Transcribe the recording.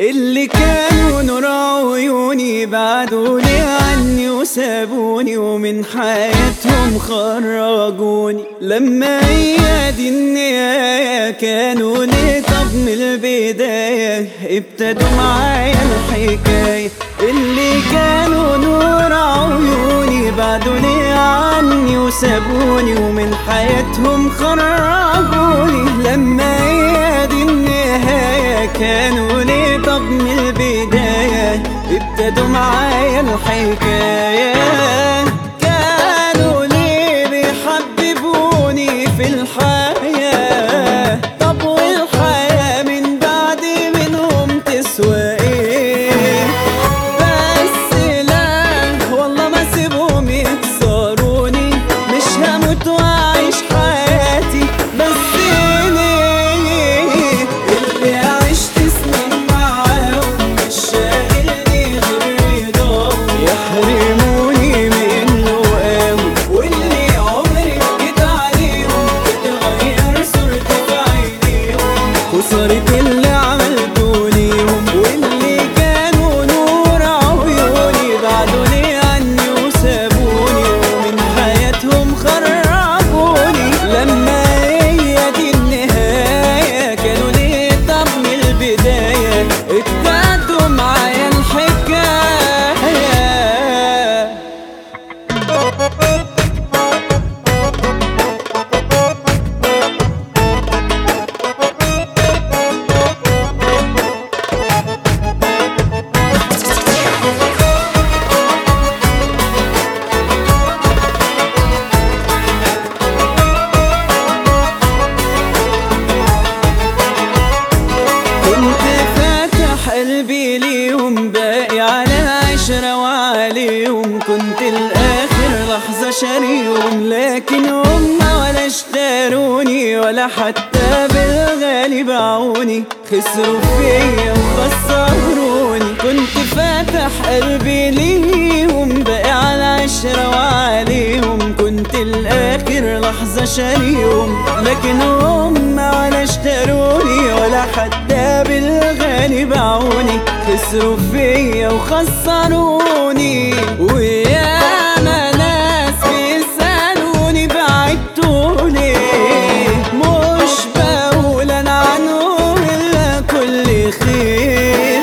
اللي كانوا نور عيوني بعدوني عني وسابوني ومن حياتهم خرجوني لما هي دي النهاية كانوا ليه طب من البداية ابتدوا معايا الحكاية اللي كانوا نور عيوني بعدوني عني وسابوني ومن حياتهم خرجوني لما هي دي النهاية كانوا ليه طب من البداية ابتدوا معايا الحكاية كانوا ليه بيحببوني في الحياة طب والحياة من بعد منهم تسوى ايه بس لا والله ما سيبهم يكسروني مش هموت واعيش حياتي بس ليه اللي عشت سنين معاهم مش شاغلني غير رضاهم يحرموني منه قوي واللي عمري جيت عليهم تتغير صورتي في عينيهم خسرت اللي عملته ليهم واللي كانوا نور عيوني بعدوني عني وسابوني ومن حياتهم خرجوني لما هي دي النهاية كانوا ليه طب من البداية ابتدوا معايا الحكاية كنت فاتح قلبي ليهم باقي على عشرة وعليهم كنت الآخر لحظة شاريهم لكن هم ولا اشتروني ولا حتى بالغالي باعوني خسروا فيا وخسروني كنت فاتح قلبي ليهم باقي على عشرة وعليهم كنت الآخر لحظة شاريهم لكن هم ولا اشتروني ولا حتى بالغالي باعوني خسروا فيا وخسروني وياما ناس بيسألوني بعدتوا ليه مش بقول انا عنهم الا كل خير